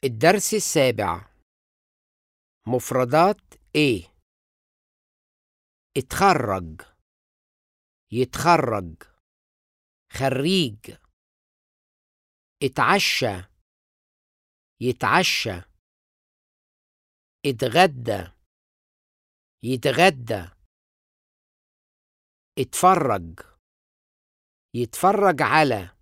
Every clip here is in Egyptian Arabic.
الدرس السابع مفردات A اتخرج يتخرج خريج اتعشى يتعشى اتغدى يتغدى اتفرج يتفرج على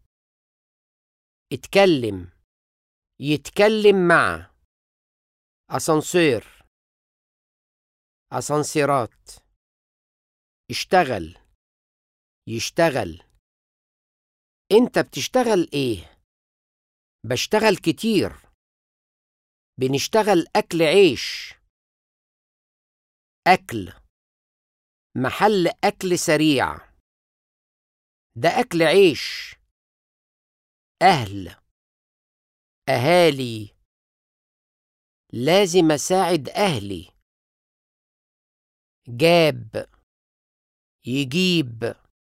اتكلم يتكلم مع أسانسير أسانسيرات اشتغل يشتغل انت بتشتغل ايه بشتغل كتير بنشتغل اكل عيش اكل محل اكل سريع ده اكل عيش اهل اهالي لازم اساعد اهلي جاب يجيب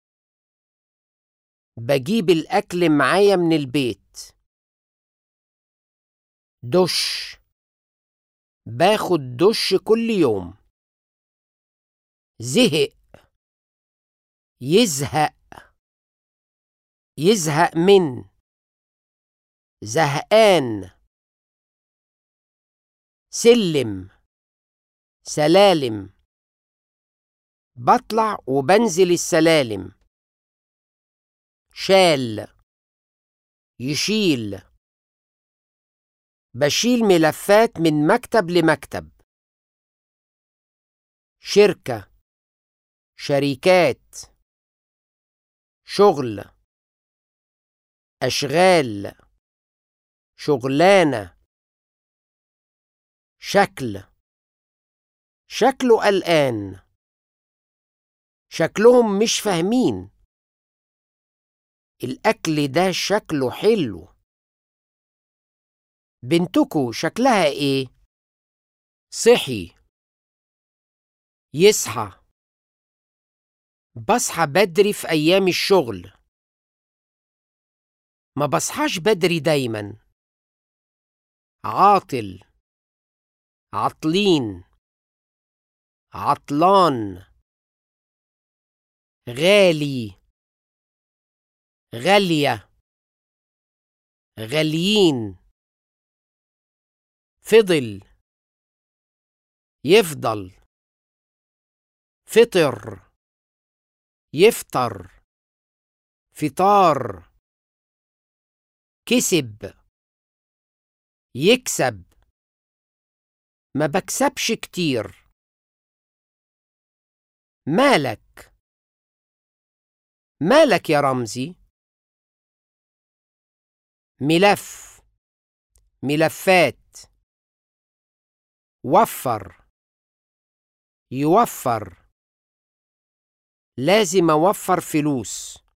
بجيب الاكل معايا من البيت دش باخد دش كل يوم زهق يزهق يزهق من زهقان سلم سلالم بطلع وبنزل السلالم شال يشيل بشيل ملفات من مكتب لمكتب شركة شركات شغل أشغال شغلانة شكل شكله قلقان شكلهم مش فاهمين الأكل ده شكله حلو بنتكو شكلها ايه؟ صحي يصحى بصحى بدري في أيام الشغل ما بصحاش بدري دايما عاطل عطلين عطلان غالي غالية غاليين فضل يفضل فطر يفطر فطار كسب يكسب ما بكسبش كتير مالك مالك يا رمزي ملف ملفات وفر يوفر لازم اوفر فلوس